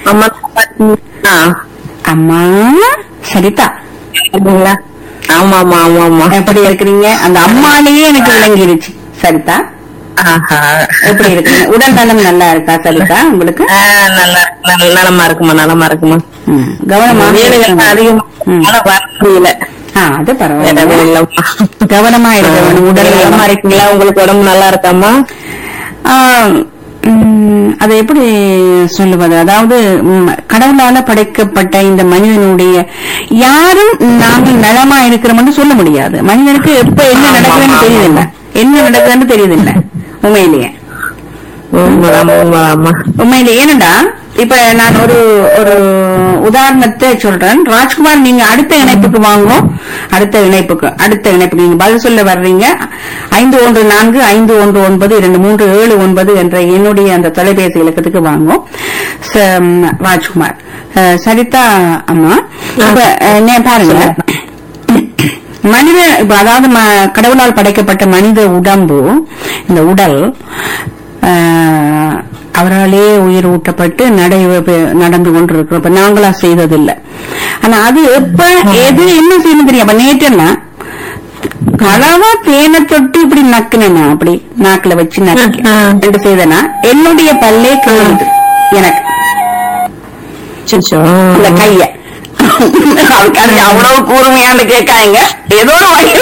அம்மா ஆ அம்மா சரிதா அப்படிங்களா ஆமா ஆமா ஆமா ஆமா எப்படி இருக்கிறீங்க அந்த அம்மாலேயே எனக்கு விளங்கிருச்சு சரிதா ஆஹா எப்படி இருக்கீங்க உடல் நலம் நல்லா இருக்கா சரிதா உங்களுக்கு ஆ, நல்லா நல்ல நலமா இருக்குமா நலமா இருக்குமா ம், கவனமா வேலைகள் அதிகமா ம். ஆனா வர முடியல ஆ, அது வேற பரவாயில்ல எதுவும் இல்லம்மா. கவனமா இருக்கணும் உடல் நலமா நலமா இருக்கீங்களா உங்களுக்கு உடம்பு நல்லா இருக்காமா ஆ, ம், அதை எப்படி சொல்லுவது அதாவது ம், கடவுளால படைக்கப்பட்ட இந்த மனிதனுடைய யாரும் நாங்கள் நலமா இருக்கிறோம்னு சொல்ல முடியாது மனிதனுக்கு எப்ப என்ன ஆமா, நடக்குதுன்னு ஆமா, தெரியுதில்ல என்ன நடக்குதுன்னு தெரியுதில்ல உண்மையிலேயே உண்மைதான் உண்மைதாம்மா உண்மையிலே ஏனண்டா இப்ப நான் ஒரு ஒரு உதாரணத்தை சொல்றேன் ராஜ்குமார் நீங்க அடுத்த இணைப்புக்கு வாங்கும் அடுத்த இணைப்புக்கு அடுத்த இணைப்புக்கு நீங்க பதில் சொல்ல வர்றீங்க ஐந்து ஒன்று நான்கு ஐந்து ஒன்று ஒன்பது இரண்டு மூன்று ஏழு ஒன்பது என்ற என்னுடைய அந்த தொலைபேசி இலக்கத்துக்கு வாங்கும் ச- ம், ராஜ்குமார் அஹ், சரிதா அம்மா இப்ப அஹ், நே- பாருங்க மனித இப்ப அதாவது ம- கடவுளால் படைக்கப்பட்ட மனித உடம்பு இந்த உடல் ஆஹ், அவராலே உயிர் ஊட்டப்பட்டு நடை நடந்து கொண்டிருக்கிறோம் இப்ப நாங்களா செய்ததில்லை ஆனா அது எப்ப எது என்ன செய்யணும் தெரியும் அப்ப நேற்றுன்னா களவா தேனை தொட்டு இப்படி நக்குனேனா அப்படி நாக்குல வச்சு நக்கி ம். என்று செய்தனா என்னுடைய பல்லே கிளம்புது எனக்கு சிச்சோ. இந்த கைய அதுக்காக அவ்வளவு கூர்மையான்னு கேட்காங்க ஏதோ ஒரு வழி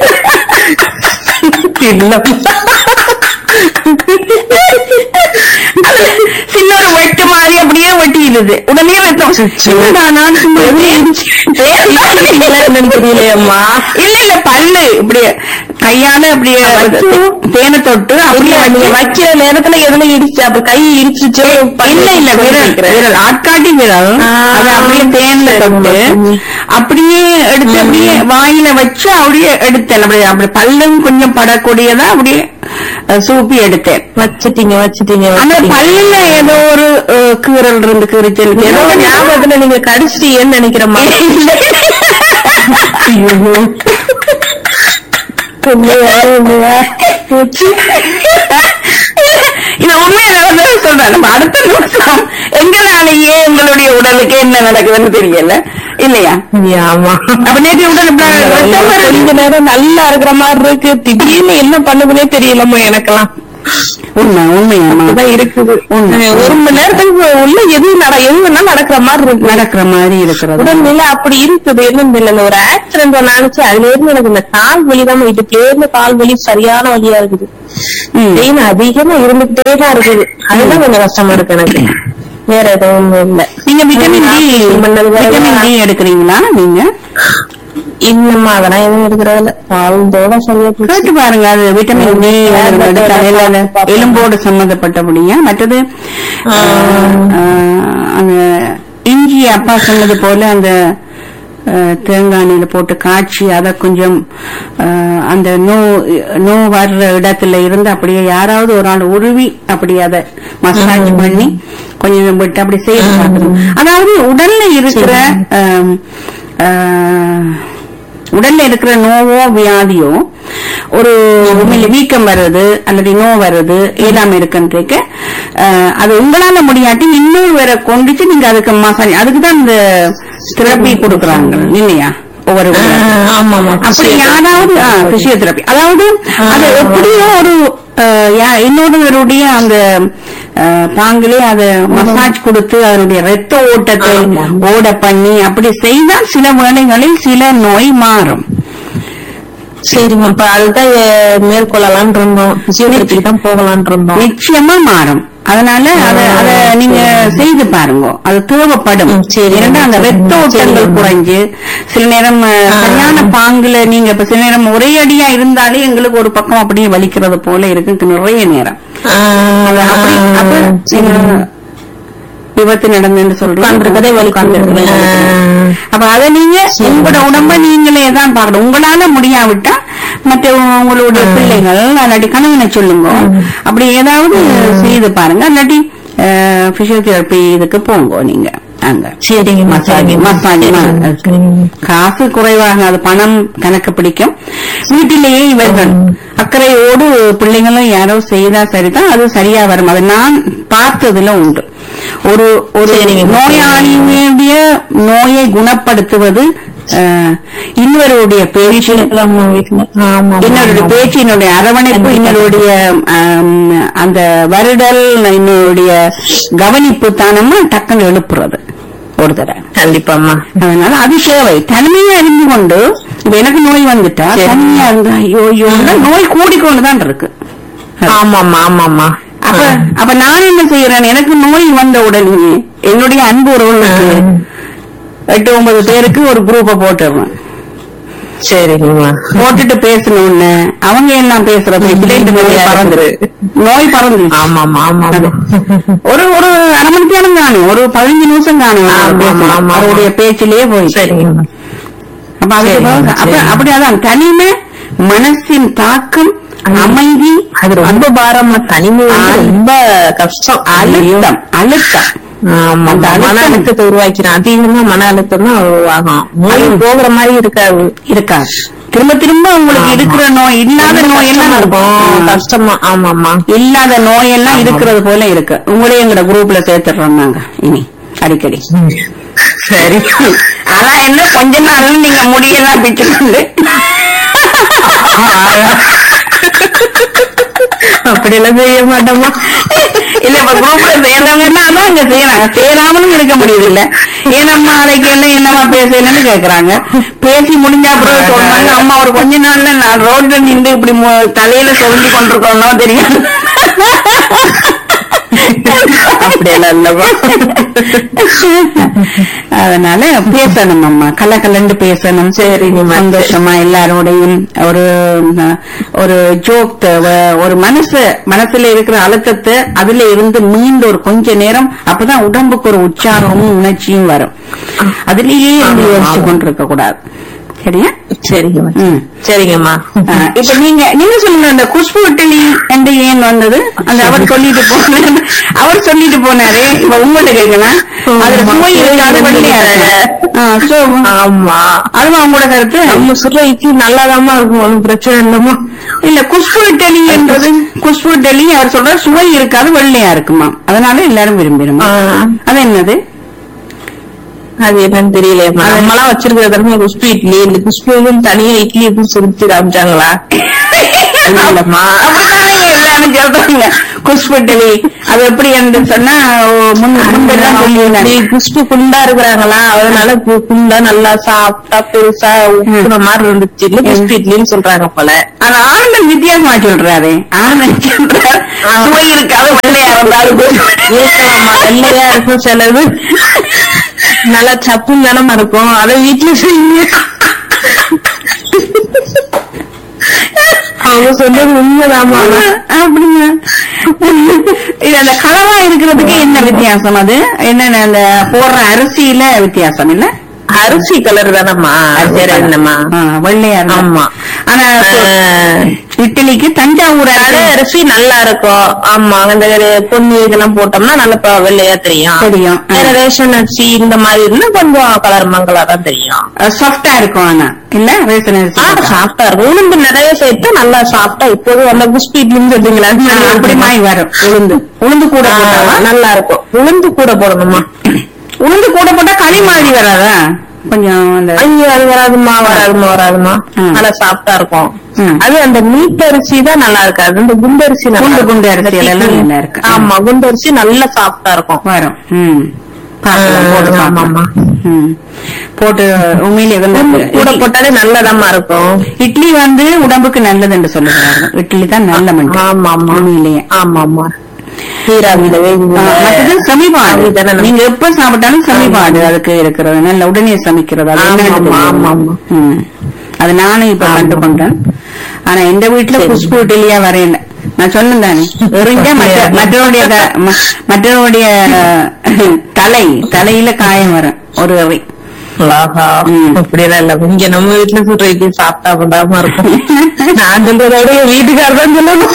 இல்ல அது சின்ன ஒரு வெட்டு மாதிரி அப்படியே வெட்டிடுது உடனே ரத்தம் என்னடா நான் சும்மா என்னன்னு தெரியலையேம்மா இல்ல இல்ல பல்லு இப்படியே கையால அப்படியே தேனை தொட்டு அப்படியே நீங்க வைக்கிற நேரத்துல எதுல இடிச்சு அப்ப கை இடிச்சுச்சு இல்ல இல்ல விரல் விரல் ஆட்காட்டி விரல் ஆ. அது அப்படியே தேன்ல தொட்டு அப்படியே எடுத்து அப்படியே வாயில வச்சு அப்படியே எடுத்தேன் அப்படியே அப்படி பல்லும் கொஞ்சம் படக்கூடியதா அப்படியே அஹ், சூப்பி எடுத்தேன் வச்சிட்டீங்க வச்சிட்டீங்க அந்த வச்சிட்டீங்க. பல்லுல ஏதோ ஒரு அஹ், கீறல் இருந்து கீறிச்சல் ஏதோ ஒரு ஞாபகத்துல நீங்க கடிச்சிட்டீங்கன்னு நினைக்கிறேம்மா இது உண்மையை நான் சொல்றேன் நம்ம அடுத்த நிமிஷம் எங்களாலேயே எங்களுடைய உடலுக்கு என்ன நடக்குதுன்னு தெரியல இல்லையா ஆமா அப்ப நேற்று உடல் இப்படி ரத்தம் வருது. கொஞ்ச நேரம் நல்லா இருக்கிற மாதிரி இருக்கு திடீர்னு என்ன பண்ணுதுன்னே தெரியலம்மா எனக்கெல்லாம் உண்மை உண்மையாமா அப்படிதான் இருக்குது உண்மை. ஒரு மணி நேரத்துக்கு உள்ள எது நட எது வேணா நடக்கிற மாதிரி இருக்கு நடக்கிற மாதிரி இருக்கிறது உடல்நிலை அப்படி இருக்குது என்னன்னு தெரியல இந்த ஒரு ஆக்சிடென்ட் நினைச்சு அதுல இருந்து எனக்கு இந்த கால் வலி தான் இடுப்புல இருந்து கால் வலி சரியான வலியா இருக்குது ம். பெயின் அதிகமா இருந்துகிட்டே தான் இருக்குது அதுதான் கொஞ்சம் கஷ்டமா இருக்கு எனக்கு வேற எதுவும் இல்ல நீங்க விட்டமின் டி பண்ணது வேற விட்டமின் டி எடுக்கிறீங்களா நீங்க இல்லம்மா அதெல்லாம் எதுவும் எடுக்கிறது இல்ல வாழ்ந்தோட சரியா போச்சு. கேட்டு பாருங்க அது விட்டமின் டி தலையில எலும்போடு சம்பந்தப்பட்டபடியா மற்றது ஆஹ், அந்த இஞ்சி அப்பா சொன்னது போல அந்த ஆஹ், தேங்காய் எண்ணெயில போட்டு காய்ச்சி அதை கொஞ்சம் ஆஹ், அந்த நோ நோ வர்ற இடத்துல இருந்து அப்படியே யாராவது ஒரு ஆள் உருவி அப்படி அதை மசாஜ் பண்ணி கொஞ்சம் விட்டு அப்படி செய்து பார்க்கணும் அதாவது உடல்ல இருக்கிற ஆம், ஆஹ், உடல்ல இருக்கிற நோவோ வியாதியோ ஒரு உண்மையில வீக்கம் வருது அல்லது நோ வருது இயலாம இருக்குன்றீங்க அது உங்களால முடியாட்டி இன்னொரு வேற கொண்டுச்சு நீங்க அதுக்கு மசாஜ் அதுக்கு தான் இந்த தெரப்பி கொடுக்கறாங்க இல்லையா ஒவ்வொரு ஆஹ் ஆமாமா அப்படி யாராவது பிசியோதெரப்பி அதாவது அது எப்படியோ ஒரு அஹ், யா- இன்னொருவருடைய அந்த அஹ், பாங்கிலே அதை மசாஜ் கொடுத்து அதனுடைய ரத்த ஓட்டத்தை ஓட பண்ணி அப்படி செய்தால் சில வேளைகளில் சில நோய் மாறும் சரிம்மா இப்ப அதுதான் அஹ், மேற்கொள்ளலாம்னு இருந்தோம் பிசியோதெரபிக்கு தான் போகலாம்னு இருந்தோம் நிச்சயமா மாறும் அதனால அத அத நீங்க செய்து பாருங்க அது தேவைப்படும் ம், சரி. ஏன்னா அந்த ரத்த ஓட்டங்கள் சரி. குறைஞ்சு சில நேரம் அஹ், சரியான பாங்குல நீங்க இப்ப சில நேரம் ஒரே அடியா இருந்தாலே எங்களுக்கு ஒரு பக்கம் அப்படியே வலிக்கிறது போல இருக்கு நிறைய நேரம் அது அப்படி அப்ப நீங்க விபத்து நடந்துன்னு சொல்றீங்க உட்கார்ந்திருக்கதே வலி உட்கார்ந்திருக்கதே வலி. அப்ப அதை நீங்க உங்களோட உடம்ப நீங்களே தான் பார்க்கணும் உங்களால முடியாவிட்டா மற்ற உங்களுடைய பிள்ளைகள் அல்லாட்டி கணவனை சொல்லுங்க அப்படி ஏதாவது செய்து பாருங்க அல்லாட்டி பிசியோதெரப்பி இதுக்கு போங்க நீங்க அங்க சரிங்க மசாஜ் மசாஜ் காசு குறைவாக அது பணம் கணக்கு பிடிக்கும் வீட்டிலேயே இவர்கள் அக்கறையோடு பிள்ளைங்களும் யாரோ செய்தா சரிதான் அது சரியா வரும் அதை நான் பார்த்ததுல உண்டு ஒரு ஒரு சரிங்க. நோயாளியுடைய நோயை குணப்படுத்துவது அஹ், இன்னொருடைய பேச்சு அம்மா வீட்டுல ஆமா இன்னொருடைய பேச்சு என்னுடைய அரவணைப்பு இன்னொருடைய ஆம், அந்த வருடல் இன்னொருடைய கவனிப்பு தானமா டக்குன்னு எழுப்புறது ஒரு தடவை கண்டிப்பாம்மா அதனால அது தேவை தனிமையா இருந்து கொண்டு இப்ப எனக்கு நோய் வந்துட்டா சரி. தனிமையா இருந்தா ஐயோ ஐயோ நோய் கூடிக்கொண்டுதான் இருக்கு ஆமாம்மா ஆமாம்மா அப்ப அப்ப நான் என்ன செய்யறேன் எனக்கு நோய் வந்த உடனே என்னுடைய அன்பு உறவுகளுக்கு எட்டு ஒன்பது பேருக்கு ஒரு குரூப்பை போட்டுடுறேன் சரிங்கம்மா போட்டுட்டு பேசணும்னு அவங்க எல்லாம் பேசுறது இப்படி இந்த நோய் பறந்துரு நோய் பறந்து ஆமாம்மா ஆமாம்மா ஒரு ஒரு அரை மணி நேரம் தானே ஒரு பதினஞ்சு நிமிஷம் தானே ஆமா, ஆமா, ஆமா. அவருடைய பேச்சிலேயே போய் சரிங்கம்மா அப்ப அதுக்கு சரி, பிறகு- அப்ப சரி. அப்படி அதான் தனிமை மனசின் தாக்கம் அமைதி அது ரொம்ப பாரம்மா தனிமை வந்து ரொம்ப கஷ்டம் அழுத்தம் அழுத்தம் ஆமா அந்த மன அழுத்தம் அழுத்தத்தை உருவாக்கிறான் அதிகமா மன அழுத்தம் தான் உருவாகும் நோய் போகிற மாதிரி இருக்காது இருக்காது திரும்ப திரும்ப உங்களுக்கு ஆமா. இருக்கிற நோய் இல்லாத நோய் எல்லாம் கஷ்டமா இருக்கும் இருக்கும் கஷ்டமா ஆமாம்மா இல்லாத நோய் எல்லாம் இருக்கிறது போல இருக்கு உங்களே எங்கட குரூப்ல சேர்த்துடுறோம் நாங்க இனி அடிக்கடி சரி ஆனா என்ன கொஞ்ச நாள் நீங்க முடியெல்லாம் பிச்சு கொண்டு அப்படி எல்லாம் செய்ய மாட்டோமா இல்ல இப்ப குரூப்ல சேர்ந்தவங்கன்னா அதான் அங்க செய்யறாங்க சேராமலும் இருக்க முடியுது இல்ல ஏனம்மா அதைக்கு என்ன என்னம்மா பேசலன்னு கேக்குறாங்க பேசி முடிஞ்ச அப்புறம் சொல்றாங்க அம்மா ஒரு கொஞ்ச நாள்ல நான் ரோட்ல நின்று இப்படி மு- தலையில சொல்லி கொண்டிருக்கோம் தெரியும் அப்படியெல்லாம் இல்லவா அதனால பேசணும் அம்மா கலகலண்டு பேசணும் சரிங்கம்மா. சந்தோஷமா எல்லாரோடையும் ஒரு அஹ், ஒரு ஜோக் தேவை ஒரு மனசு மனசுல இருக்கிற அழுத்தத்தை அதுல இருந்து மீண்டு ஒரு கொஞ்ச நேரம் அப்பதான் உடம்புக்கு ஒரு உற்சாகமும் உணர்ச்சியும் வரும் அதுலயே இருந்து ஆமா, யோசிச்சு ஆமா. கொண்டிருக்க கூடாது சரியா சரிங்கம்மா ம். சரிங்கம்மா ஆஹ் இப்ப நீங்க நீங்க சொல்லுங்க அந்த குஷ்பு இட்டலி என்று ஏன் வந்தது அந்த அவர் சொல்லிட்டு போனாரு அவர் சொல்லிட்டு போனாரு இப்ப உங்கள்ட்ட கேட்கலாம் அதுல ஆமா. சுவை இருக்காது வெள்ளையா இருக்கு. ஆஹ் so, ஆமா அதுவா உங்களோட கருத்து நம்ம சொல்ற இட்லி நல்லாதாம்மா இருக்கும் ஒண்ணும் பிரச்சனை இல்லம்மா இல்ல குஷ்பு இட்டலி என்பது குஷ்பு இட்டலி அவர் சொல்ற சுவை இருக்காது வெள்ளையா இருக்குமா அதனால எல்லாரும் விரும்பிடுமா ஆ. அது என்னது அது என்னன்னு தெரியலையம்மா நம்மளாம் வச்சிருக்கிறது குஷ்பு இட்லி இந்த குஷ்புவும் தனியா இட்லி எதுவும் சுருத்தி காமிச்சாங்களா இல்லம்மா அப்படித்தானே எல்லாரும் சொல்றாங்க குஷ்பு இட்டலி அது எப்படி என்று சொன்னா முன் முன்பெல்லாம் சொல்லியிருந்தாங்க இப்படி குஷ்பு குண்டா இருக்கிறாங்களா அதனால கு- குண்டா நல்லா சாப்பிட்டா பெருசா உப்புன மாதிரி இருந்துச்சு இல்ல குஷ்பு இட்லின்னு சொல்றாங்க போல ஆனா ஆனந்தன் வித்தியாசமா சொல்றாரு ஆனந்தன் சொல்றாரு சுவை இருக்காது வெள்ளையா இருந்தாலும் இருக்கலாமா வெள்ளையா இருக்கும் சிலது நல்லா சப்புன்னு தானமா இருக்கும் அதை வீட்டுல செய்யுங்க அவங்க சொன்னது உண்மைதாமா அப்படிங்க இது அந்த கலவா இருக்கிறதுக்கு என்ன வித்தியாசம் அது என்னென்ன அந்த போடுற அரிசியில வித்தியாசம் இல்ல அரிசி கலர் தானம்மா வேற என்னம்மா ஆ, வெள்ளையா இருக்கும். ஆமா. ஆனா ஆஹ், இட்லிக்கு தஞ்சாவூர் கடை அரிசி அரிசி நல்லா இருக்கும் ஆமா அந்த பொன்னி இதெல்லாம் போட்டோம்னா நல்லா ப- வெள்ளையா தெரியும் தெரியும். ஆ. வேற ரேஷன் அரிசி இந்த மாதிரி இருந்தா கொஞ்சம் கலர் மங்களா தான் தெரியும் சாஃப்டா இருக்கும் ஆனா இல்ல ரேஷன் அரிசி ஆ போட்டா. சாப்பிட்டா இருக்கும் உளுந்து நிறைய சேர்த்து நல்லா சாப்பிட்டா இப்போது அந்த குஸ்பி இட்லின்னு சொல்றீங்களா அது ஆ, மாதிரி அப்படி இருக்குமா? மாய் வரும் உளுந்து உளுந்து கூட ஆ, போட்டாவா? நல்லா இருக்கும் உளுந்து கூட போடணுமா உளுந்து கூட போட்டா களி மாதிரி வராதா கொஞ்சம் அந்த ஐயோ அது வராதுமா வராதுமா வராதுமா ம். நல்லா சாப்பிட்டா இருக்கும் ம். அது அந்த மீட் அரிசி தான் நல்லா இருக்காது இந்த குண்டரிசி நல்லா குண்டு இருக்கும். குண்டு அரிசி இந்த எல்லாம் திக்கு- நல்லா இருக்கு. ஆமா குண்டரிசி நல்லா சாப்பிட்டா இருக்கும் வரும் ம் பார்க்கலாம், ஆ, போட்டு ஆமா, பார்க்கலாம். ஆமா. ம். போட்டு உண்மையிலே வந்து கூட இட்லி- போட்டாலே நல்லதாம்மா இருக்கும் இட்லி வந்து உடம்புக்கு நல்லது என்று சொல்லுகிறார்கள் இட்லி தான் நல்ல மண் ஆமா ஆமா உண்மையிலேயே ஆமா ஆமா நீராவியில வேகுது. ஆ, மற்றது சமிபாடு அதுதானே நம்ம- நீங்க எப்ப சாப்பிட்டாலும் சமிபாடு அதுக்கு இருக்கிறது நல்ல உடனே சமைக்கிறது அது ஆமா, என்னன்னு ஆமா, தெரியாது. ஆமா, ஆமா. ம். அது நானும் இப்ப ஆமா. கண்டு கொண்டேன் ஆனா எந்த வீட்டுல சரி. குஷ்பு இட்லியா வரையில நான் சொன்னேன் தானே எறிஞ்சா மற்ற அப்படியா? மற்றவருடைய த- ம- மற்றவருடைய தலை தலையில காயம் வரும் ஒரு எறி ஆஹா, ம். அப்படியெல்லாம் இல்ல இங்க நம்ம வீட்டுல சுடுற இட்லி சாப்பிட்டா படாம இருக்கும் நான் சொல்றதை விட என் வீட்டுக்காரர் தான் சொல்லணும்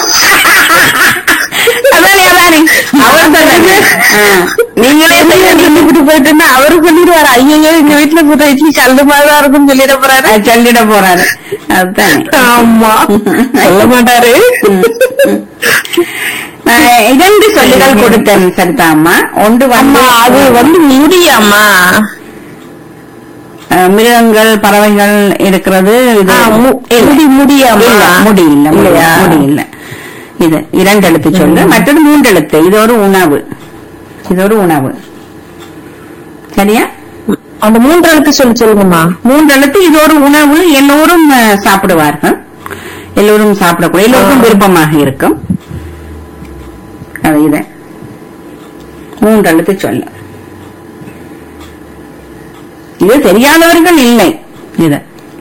அதானே அதானே அவர் சொன்னது ஆ. நீங்களே சொல்லிட்டு போயிட்டு அவரு சொல்லிடுவாரு ஐயோ எங்க வீட்டுல சுடுற இட்லி கல்லு மாதிரிதான் இருக்கும்னு சொல்லிட போறாரு அது சொல்லிட போறாரு அதுதானே ஆமா சொல்ல மாட்டாரு அஹ், இரண்டு சொல்லுகள் கொடுத்தேன் சரிதா அம்மா ஒன்று அம்மா அது வந்து முடியாமா அஹ், மிருகங்கள் பறவைகள் இருக்கிறது இது ஆ, மு- முடி முடியாமா இல்ல, முடி இல்ல முடி இல்லையா? முடி இல்ல இது இரண்டு எழுத்து சொல்லு மற்றது மூன்று எழுத்து இது ஒரு உணவு இது ஒரு உணவு சரியா அந்த மூன்று எழுத்து சொல்லி சொல்லுங்கம்மா மூன்று எழுத்து இது ஒரு உணவு எல்லோரும் அஹ், சாப்பிடுவார்கள் எல்லோரும் சாப்பிடக்கூடிய எல்லோருக்கும் ஆ. விருப்பமாக இருக்கும் அது இது மூன்று எழுத்து சொல்லு இது தெரியாதவர்கள் இல்லை இது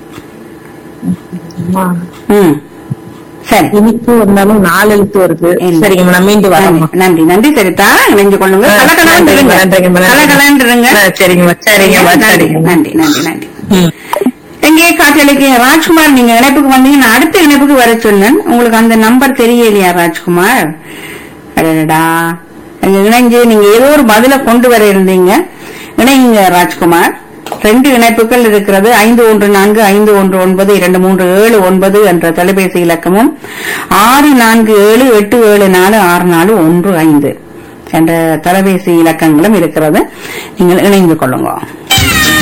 அம்மா, ம் சரி இனிப்பு வந்தாலும் நாலு எழுத்து வருது இல்ல. சரிங்கம்மா நான் மீண்டும் வரேன் நன்றி, நன்றி நன்றி சரிதா இணைஞ்சு கொள்ளுங்க ஆ, கலகலன்னு இருங்க. நன்றிங்கம்மா, நன்றிங்கம்மா. கலகலன்னு இருங்க. ஆ, சரிங்கம்மா சரிங்கம்மா நன்றி சரிங்கம்மா நன்றி நன்றி நன்றி ம். எங்கே காற்றலைக்கு ராஜ்குமார் நீங்க இணைப்புக்கு வந்தீங்க நான் அடுத்த இணைப்புக்கு வர சொன்னேன் உங்களுக்கு அந்த நம்பர் தெரியலையா ராஜ்குமார் அடடா அங்க இணைஞ்சு நீங்க ஏதோ ஒரு பதில கொண்டு வர இருந்தீங்க இணைங்க ராஜ்குமார் ரெண்டு இணைப்புகள் இருக்கிறது ஐந்து ஒன்று நான்கு ஐந்து ஒன்று ஒன்பது இரண்டு மூன்று ஏழு ஒன்பது என்ற தொலைபேசி இலக்கமும் ஆறு நான்கு ஏழு எட்டு ஏழு நாலு ஆறு நாலு ஒன்று ஐந்து என்ற தொலைபேசி இலக்கங்களும் இருக்கிறது நீங்கள் இணைந்து கொள்ளுங்க